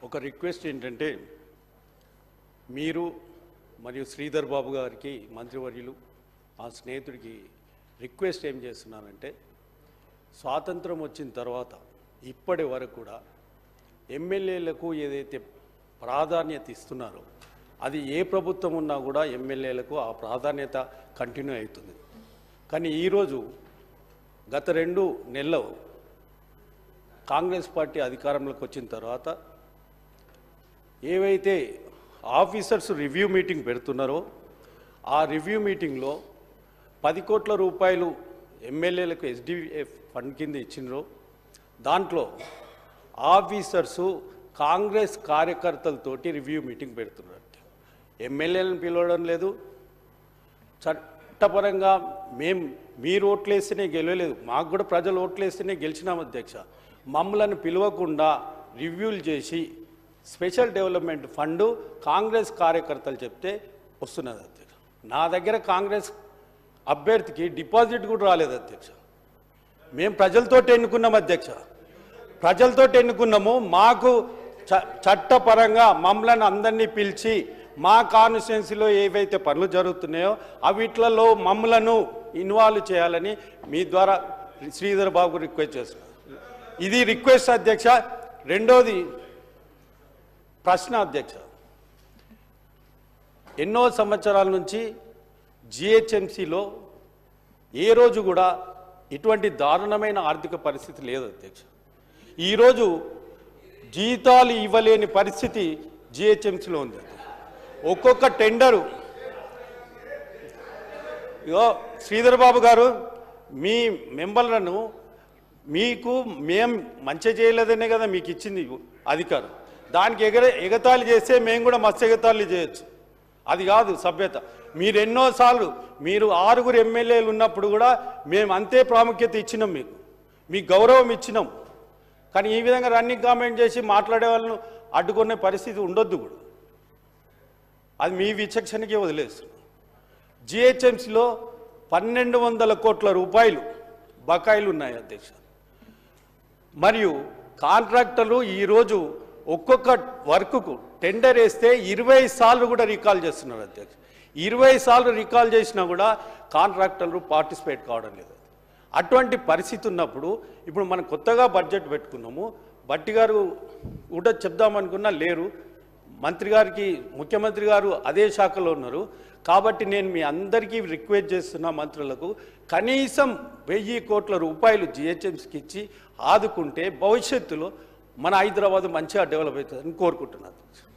ఒక రిక్వెస్ట్ ఏంటంటే మీరు మరియు శ్రీధర్ బాబు గారికి మంత్రివర్యులు ఆ స్నేహితుడికి రిక్వెస్ట్ ఏం చేస్తున్నానంటే స్వాతంత్రం వచ్చిన తర్వాత ఇప్పటి వరకు కూడా ఎమ్మెల్యేలకు ఏదైతే ప్రాధాన్యత ఇస్తున్నారో అది ఏ ప్రభుత్వం ఉన్నా కూడా ఎమ్మెల్యేలకు ఆ ప్రాధాన్యత కంటిన్యూ అవుతుంది కానీ ఈరోజు గత రెండు నెలలు కాంగ్రెస్ పార్టీ అధికారంలోకి వచ్చిన తర్వాత ఏవైతే ఆఫీసర్స్ రివ్యూ మీటింగ్ పెడుతున్నారో ఆ రివ్యూ మీటింగ్లో పది కోట్ల రూపాయలు ఎమ్మెల్యేలకు ఎస్డిఎఫ్ ఫండ్ కింద ఇచ్చినరో దాంట్లో ఆఫీసర్సు కాంగ్రెస్ కార్యకర్తలతోటి రివ్యూ మీటింగ్ పెడుతున్నారు ఎమ్మెల్యేలను పిలవడం లేదు చట్టపరంగా మేం మీరు ఓట్లేస్తేనే గెలవలేదు మాకు కూడా ప్రజలు ఓట్లేస్తేనే గెలిచినాం అధ్యక్ష మమ్మల్ని పిలవకుండా రివ్యూలు చేసి స్పెషల్ డెవలప్మెంట్ ఫండ్ కాంగ్రెస్ కార్యకర్తలు చెప్తే వస్తున్నది అధ్యక్ష నా దగ్గర కాంగ్రెస్ అభ్యర్థికి డిపాజిట్ కూడా రాలేదు అధ్యక్ష మేము ప్రజలతో ఎన్నుకున్నాం అధ్యక్ష ప్రజలతో ఎన్నుకున్నాము మాకు చ- చట్టపరంగా మమ్మల్ని అందరినీ పిలిచి మా కాన్స్టిట్యున్సీలో ఏవైతే పనులు జరుగుతున్నాయో అవిట్లలో మమ్మలను ఇన్వాల్వ్ చేయాలని మీ ద్వారా శ్రీధర్ బాబు రిక్వెస్ట్ చేస్తున్నాను ఇది రిక్వెస్ట్ అధ్యక్ష రెండోది ప్రశ్న అధ్యక్ష ఎన్నో సంవత్సరాల నుంచి జిహెచ్ఎంసిలో ఏ రోజు కూడా ఇటువంటి దారుణమైన ఆర్థిక పరిస్థితి లేదు అధ్యక్ష ఈరోజు జీతాలు ఇవ్వలేని పరిస్థితి జిహెచ్ఎంసీలో ఉంది ఒక్కొక్క టెండరు ఇగో శ్రీధర్ బాబు గారు మీ మెంబర్లను మీకు మేం మంచి చేయలేదనే కదా మీకు ఇచ్చింది అధికారం దానికి ఎగర ఎగతాళి చేస్తే మేము కూడా మస్తు ఎగతాళి చేయొచ్చు అది కాదు సభ్యత మీరు ఎన్నోసార్లు మీరు ఆరుగురు ఎమ్మెల్యేలు ఉన్నప్పుడు కూడా మేము అంతే ప్రాముఖ్యత ఇచ్చినాం మీకు మీకు గౌరవం ఇచ్చినాం కానీ ఈ విధంగా రన్నింగ్ కామెంట్ చేసి మాట్లాడే వాళ్ళను అడ్డుకునే పరిస్థితి ఉండొద్దు కూడా అది మీ విచక్షణకే వదిలేస్తున్నాం జిహెచ్ఎంసీలో పన్నెండు వందల కోట్ల రూపాయలు బకాయిలు ఉన్నాయి అధ్యక్ష మరియు కాంట్రాక్టర్లు ఈరోజు ఒక్కొక్క వర్క్కు టెండర్ వేస్తే ఇరవై సార్లు కూడా రికాల్ చేస్తున్నారు అధ్యక్ష ఇరవై సార్లు రికాల్ చేసినా కూడా కాంట్రాక్టర్లు పార్టిసిపేట్ కావడం లేదు అటువంటి పరిస్థితి ఉన్నప్పుడు ఇప్పుడు మనం కొత్తగా బడ్జెట్ పెట్టుకున్నాము బట్టి గారు కూడా చెప్దామనుకున్నా లేరు మంత్రి గారికి ముఖ్యమంత్రి గారు అదే శాఖలో ఉన్నారు కాబట్టి నేను మీ అందరికీ రిక్వెస్ట్ చేస్తున్న మంత్రులకు కనీసం వెయ్యి కోట్ల రూపాయలు జిహెచ్ఎంసీకి ఇచ్చి ఆదుకుంటే భవిష్యత్తులో మన హైదరాబాద్ మంచిగా డెవలప్ అవుతుందని కోరుకుంటున్నాను